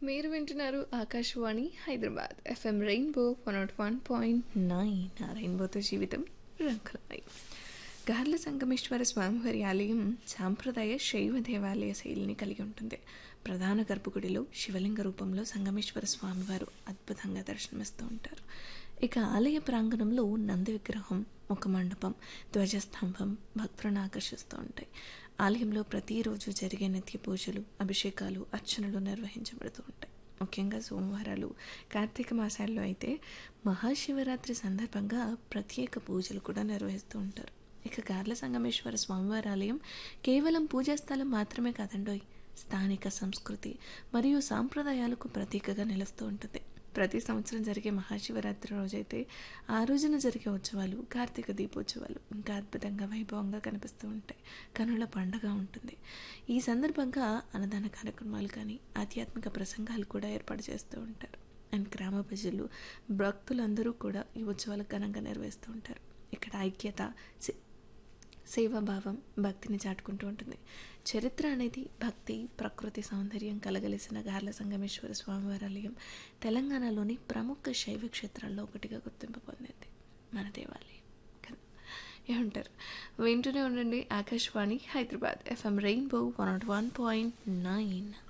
మీరు వింటున్నారు Akashvani Hyderabad FM rainbow one nought one point nine ఆ రెయిన్బోతో జీవితం రంగులమై గార్ల సంగమేశ్వర స్వామివారి ఆలయం సాంప్రదాయ శైవ దేవాలయ శైలిని కలిగి ఉంటుంది ప్రధాన గర్భగుడిలో శివలింగ రూపంలో సంగమేశ్వర స్వామివారు అద్భుతంగా దర్శనమిస్తూ ఉంటారు ఇక ఆలయ ప్రాంగణంలో నంది విగ్రహం ఒక మండపం ధ్వజస్తంభం భక్తులను ఆకర్షిస్తూ ఉంటాయి ఆలయంలో ప్రతిరోజు జరిగే నిత్య పూజలు అభిషేకాలు అర్చనలు నిర్వహించబడుతూ ఉంటాయి ముఖ్యంగా సోమవారాలు కార్తీక మాసాల్లో అయితే మహాశివరాత్రి సందర్భంగా ప్రత్యేక పూజలు కూడా నిర్వహిస్తూ ఉంటారు ఇక గార్ల సంగమేశ్వర స్వామివారి ఆలయం కేవలం పూజా స్థలం మాత్రమే కాదండోయ్ స్థానిక సంస్కృతి మరియు సాంప్రదాయాలకు ప్రతీకగా నిలుస్తూ ఉంటుంది ప్రతి సంవత్సరం జరిగే మహాశివరాత్రి రోజైతే ఆ రోజున జరిగే ఉత్సవాలు కార్తీక దీపోత్సవాలు ఇంకా అద్భుతంగా వైభవంగా కనిపిస్తూ ఉంటాయి కనుల పండగ ఉంటుంది ఈ సందర్భంగా అన్నదాన కార్యక్రమాలు కానీ ఆధ్యాత్మిక ప్రసంగాలు కూడా ఏర్పాటు చేస్తూ ఉంటారు అండ్ గ్రామ ప్రజలు భక్తులందరూ కూడా ఈ ఉత్సవాలు ఘనంగా నిర్వహిస్తూ ఉంటారు ఇక్కడ ఐక్యత సే- సేవాభావం భక్తిని చాటుకుంటూ ఉంటుంది చరిత్ర అనేది భక్తి ప్రకృతి సౌందర్యం కలగలిసిన గార్ల సంగమేశ్వర స్వామివారి ఆలయం తెలంగాణలోని ప్రముఖ శైవ క్షేత్రాల్లో ఒకటిగా గుర్తింపు పొందింది మన దేవాలయం కదా ఏమంటారు వింటూనే ఉండండి Akashvani Hyderabad FM rainbow one nought one point nine